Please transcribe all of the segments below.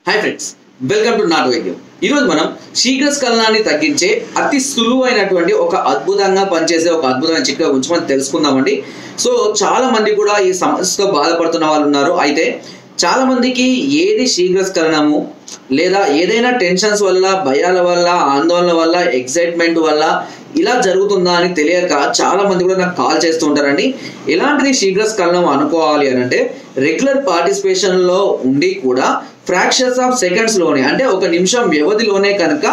hi friends welcome to నాట్ వైద్యం ఈరోజు మనం శీఘ్రస్ఖలనాన్ని తగ్గించే అతి సులువైనటువంటి ఒక అద్భుతంగా పనిచేసే ఒక అద్భుతమైన చిట్కా గురించి మనం తెలుసుకుందామండి సో చాలా మంది కూడా ఈ సమస్యతో బాధపడుతున్న వాళ్ళు ఉన్నారు అయితే చాలా మందికి ఏది శీఘ్రస్ఖలనము లేదా ఏదైనా టెన్షన్స్ వల్ల భయాల వల్ల ఆందోళన వల్ల ఎక్సైట్మెంట్ వల్ల ఇలా జరుగుతుందా అని తెలియక చాలా మంది కూడా నాకు కాల్ చేస్తూ ఉంటారండి ఎలాంటిది శీఘ్రస్ఖలనం అనుకోవాలి అని అంటే రెగ్యులర్ పార్టిసిపేషన్లో ఉండి కూడా ఫ్రాక్షన్స్ ఆఫ్ సెకండ్స్లోనే అంటే ఒక నిమిషం వ్యవధిలోనే కనుక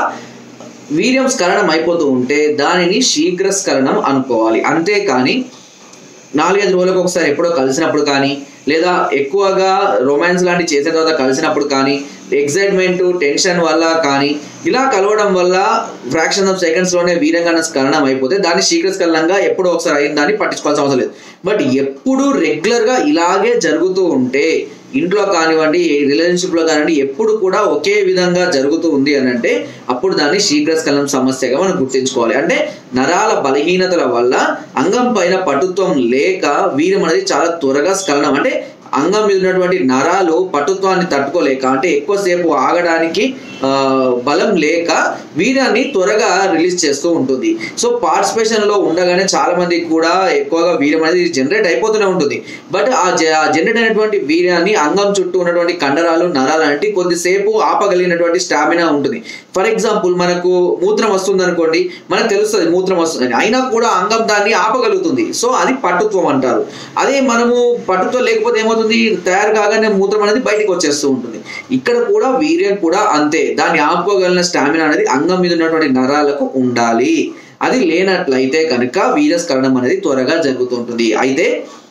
వీర్యం స్ఖలనం అయిపోతూ ఉంటే దానిని శీఘ్రస్ఖలనం అనుకోవాలి అంతేకాని నాలుగైదు రోజులకు ఒకసారి ఎప్పుడో కలిసినప్పుడు కానీ లేదా ఎక్కువగా రొమాన్స్ లాంటివి చేసిన తర్వాత కలిసినప్పుడు కానీ ఎగ్జైట్మెంట్ టెన్షన్ వల్ల కానీ ఇలా కలవడం వల్ల ఫ్రాక్షన్ ఆఫ్ సెకండ్స్లోనే వీరంగా స్ఖలనం అయిపోతే దాన్ని శీఘ్రస్ఖలనంగా ఎప్పుడో ఒకసారి అయిందని పట్టించుకోవాల్సిన అవసరం లేదు బట్ ఎప్పుడు రెగ్యులర్గా ఇలాగే జరుగుతూ ఉంటే ఇంట్లో కానివ్వండి రిలేషన్షిప్లో కానివ్వండి ఎప్పుడు కూడా ఒకే విధంగా జరుగుతూ ఉంది అని అంటే అప్పుడు దాన్ని శీఘ్రస్ఖలనం సమస్యగా మనం గుర్తించుకోవాలి అంటే నరాల బలహీనతల వల్ల అంగం పైన పటుత్వం లేక వీరం అనేది చాలా త్వరగా స్ఖలనం అంటే అంగం మీద ఉన్నటువంటి నరాలు పటుత్వాన్ని తట్టుకోలేక అంటే ఎక్కువసేపు ఆగడానికి ఆ, బలం లేక వీరాన్ని త్వరగా రిలీజ్ చేస్తూ ఉంటుంది సో పార్టిసిపేషన్ లో ఉండగానే చాలా మందికి కూడా ఎక్కువగా వీర్యం అనేది జనరేట్ అయిపోతూనే ఉంటుంది బట్ ఆ జనరేట్ అయినటువంటి వీర్యాన్ని అంగం చుట్టూ ఉన్నటువంటి కండరాలు నరాలు అంటే కొద్దిసేపు ఆపగలిగినటువంటి స్టామినా ఉంటుంది ఫర్ ఎగ్జాంపుల్ మనకు మూత్రం వస్తుంది అనుకోండి మనకు తెలుస్తుంది మూత్రం వస్తుందని అయినా కూడా అంగం దాన్ని ఆపగలుగుతుంది సో అది పట్టుత్వం అంటారు అదే మనము పట్టుత్వం లేకపోతే ఏమవుతుంది తయారు కాగానే మూత్రం అనేది బయటికి వచ్చేస్తూ ఉంటుంది ఇక్కడ కూడా వీర్యం కూడా అంతే దాన్ని ఆపుకోగలిగిన స్టామినా అనేది అంగం మీద ఉన్నటువంటి నరాలకు ఉండాలి అది లేనట్లయితే కనుక వీరస్కరణం అనేది త్వరగా జరుగుతుంటుంది అయితే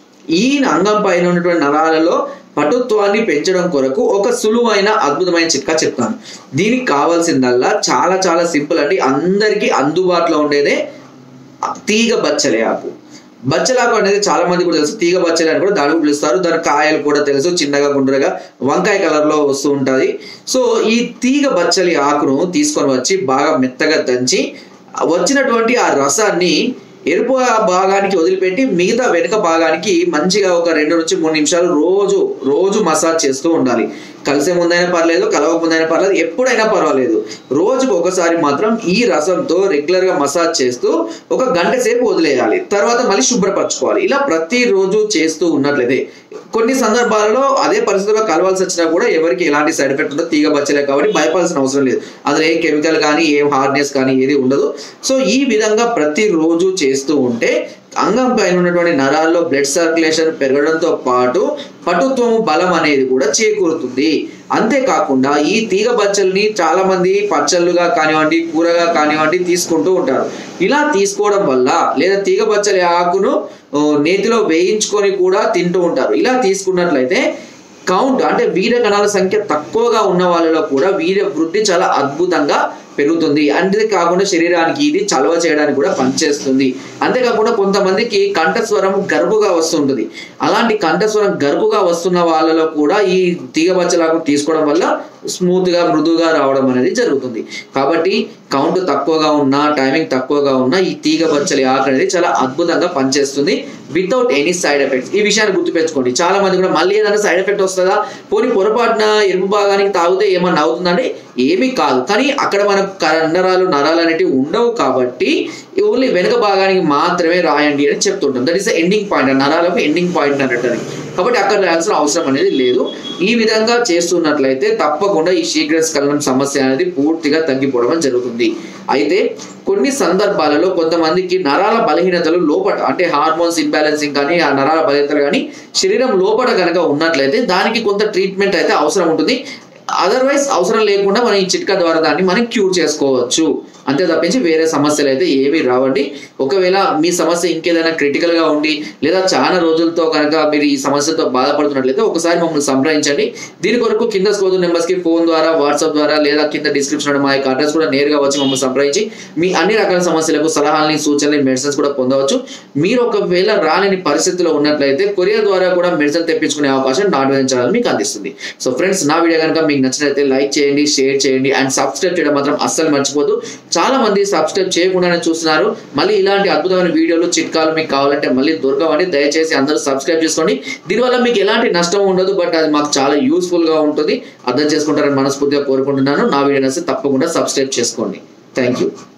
ఈ అంగం పైన ఉన్నటువంటి నరాలలో పటుత్వాన్ని పెంచడం కొరకు ఒక సులువైన అద్భుతమైన చిట్కా చెప్తాను దీనికి కావాల్సిందల్లా చాలా చాలా సింపుల్ అండి అందరికీ అందుబాటులో ఉండేదే తీగ బచ్చలే ఆకు బచ్చలాకు అనేది చాలా మంది కూడా తెలుసు తీగ బచ్చలే అని కూడా దాని కూడా పిలుస్తారు దాని కాయలు కూడా తెలుసు చిన్నగా గుండ్రగా వంకాయ కలర్ లో వస్తూ ఉంటది సో ఈ తీగ బచ్చలి ఆకును తీసుకొని వచ్చి బాగా మెత్తగా దంచి వచ్చినటువంటి ఆ రసాన్ని ఎరుపు భాగానికి వదిలిపెట్టి మిగతా వెనుక భాగానికి మంచిగా ఒక రెండు నుంచి మూడు నిమిషాలు రోజు రోజు మసాజ్ చేస్తూ ఉండాలి కలిసే ముందైనా పర్లేదు కలవక ముందైనా పర్లేదు ఎప్పుడైనా పర్వాలేదు రోజుకు ఒకసారి మాత్రం ఈ రసంతో రెగ్యులర్ గా మసాజ్ చేస్తూ ఒక గంట సేపు వదిలేయాలి తర్వాత మళ్ళీ శుభ్రపరచుకోవాలి ఇలా ప్రతిరోజు చేస్తూ ఉన్నట్లయితే కొన్ని సందర్భాలలో అదే పరిస్థితుల్లో కలవాల్సి వచ్చినా కూడా ఎవరికి ఎలాంటి సైడ్ ఎఫెక్ట్ ఉండదు తీగ బచ్చలే కాబట్టి భయపడాల్సిన అవసరం లేదు అందులో ఏ కెమికల్ కానీ ఏం హార్డ్నెస్ కానీ ఏది ఉండదు సో ఈ విధంగా ప్రతిరోజు చేస్తూ ఉంటే అంగం పైన ఉన్నటువంటి నరాల్లో బ్లడ్ సర్క్యులేషన్ పెరగడంతో పాటు పటుత్వము బలం అనేది కూడా చేకూరుతుంది అంతేకాకుండా ఈ తీగ బచ్చల్ని చాలా మంది పచ్చళ్ళుగా కానివ్వండి కూరగా కానివ్వండి తీసుకుంటూ ఉంటారు ఇలా తీసుకోవడం వల్ల లేదా తీగ బచ్చలి ఆకును ఓ, నేతిలో వేయించుకొని కూడా తింటూ ఉంటారు ఇలా తీసుకున్నట్లయితే కౌంట్ అంటే వీర్య కణాల సంఖ్య తక్కువగా ఉన్న వాళ్ళలో కూడా వీర్య వృద్ధి చాలా అద్భుతంగా పెరుగుతుంది అంతే కాకుండా శరీరానికి ఇది చలవ చేయడానికి కూడా పనిచేస్తుంది అంతేకాకుండా కొంతమందికి కంఠస్వరం గరుకుగా వస్తుంటుంది అలాంటి కంఠస్వరం గరుకుగా వస్తున్న వాళ్ళలో కూడా ఈ తీగ బచ్చలాకు తీసుకోవడం వల్ల స్మూత్ గా మృదువుగా రావడం అనేది జరుగుతుంది కాబట్టి కౌంట్ తక్కువగా ఉన్నా టైమింగ్ తక్కువగా ఉన్నా ఈ తీగ బచ్చలి ఆకు అనేది చాలా అద్భుతంగా పనిచేస్తుంది వితౌట్ ఎనీ సైడ్ ఎఫెక్ట్స్ ఈ విషయాన్ని గుర్తుపెట్టుకోండి చాలా మంది కూడా మళ్ళీ ఏదైనా సైడ్ ఎఫెక్ట్ వస్తుందా పోనీ పొరపాటున ఎరుపు భాగానికి తాగితే ఏమన్నా అవుతుందంటే ఏమీ కాదు కానీ అక్కడ మన కండరాలు నరాలు అనేటివి ఉండవు కాబట్టి ఓన్లీ వెనుక భాగానికి మాత్రమే రాయండి అని చెప్తుంటాం దట్ ఈస్ ఎండింగ్ పాయింట్ నరాలకు ఎండింగ్ పాయింట్ అన్నట్టు అది కాబట్టి అక్కడ రాయాల్సిన అవసరం అనేది లేదు ఈ విధంగా చేస్తున్నట్లయితే తప్పకుండా ఈ శీఘ్రస్ఖలనం సమస్య అనేది పూర్తిగా తగ్గిపోవడం జరుగుతుంది అయితే కొన్ని సందర్భాలలో కొంతమందికి నరాల బలహీనతలు లోపట అంటే హార్మోన్స్ ఇంబ్యాలెన్సింగ్ కానీ ఆ నరాల బలహీనతలు కానీ శరీరం లోపట కనుక ఉన్నట్లయితే దానికి కొంత ట్రీట్మెంట్ అయితే అవసరం ఉంటుంది అదర్వైజ్ అవసరం లేకుండా మనం ఈ చిట్కా ద్వారా దాన్ని మనం క్యూర్ చేసుకోవచ్చు అంతే తప్పించి వేరే సమస్యలు అయితే ఏమీ రావండి ఒకవేళ మీ సమస్య ఇంకేదైనా క్రిటికల్ గా ఉండి లేదా చాలా రోజులతో కనుక మీరు ఈ సమస్యతో బాధపడుతున్నట్లయితే ఒకసారి మమ్మల్ని సంప్రదించండి దీని కొరకు కింద స్కోదు నెంబర్స్ కి ఫోన్ ద్వారా వాట్సాప్ ద్వారా లేదా కింద డిస్క్రిప్షన్ మా యొక్క అడ్రస్ కూడా నేరుగా వచ్చి మమ్మల్ని సంప్రదించి మీ అన్ని రకాల సమస్యలకు సలహాలని సూచనలు మెడిసిన్స్ కూడా పొందవచ్చు మీరు ఒకవేళ రాలేని పరిస్థితిలో ఉన్నట్లయితే కొరియర్ ద్వారా కూడా మెడిసిన్ తెప్పించుకునే అవకాశం నాట్ ఛానల్ మీకు అందిస్తుంది సో ఫ్రెండ్స్ నా వీడియో కనుక మీకు నచ్చినట్లయితే లైక్ చేయండి షేర్ చేయండి అండ్ సబ్స్క్రైబ్ చేయడం మాత్రం అస్సలు మర్చిపోదు చాలా మంది సబ్స్క్రైబ్ చేయకుండానే చూస్తున్నారు మళ్ళీ ఇలాంటి అద్భుతమైన వీడియోలు చిట్కాలు మీకు కావాలంటే మళ్ళీ దొరకవండి దయచేసి అందరూ సబ్స్క్రైబ్ చేసుకోండి దీనివల్ల మీకు ఎలాంటి నష్టం ఉండదు బట్ అది మాకు చాలా యూస్ఫుల్ గా ఉంటుంది అర్థం చేసుకుంటారని మనస్ఫూర్తిగా కోరుకుంటున్నాను నా వీడియో నచ్చితే తప్పకుండా సబ్స్క్రైబ్ చేసుకోండి థ్యాంక్ యూ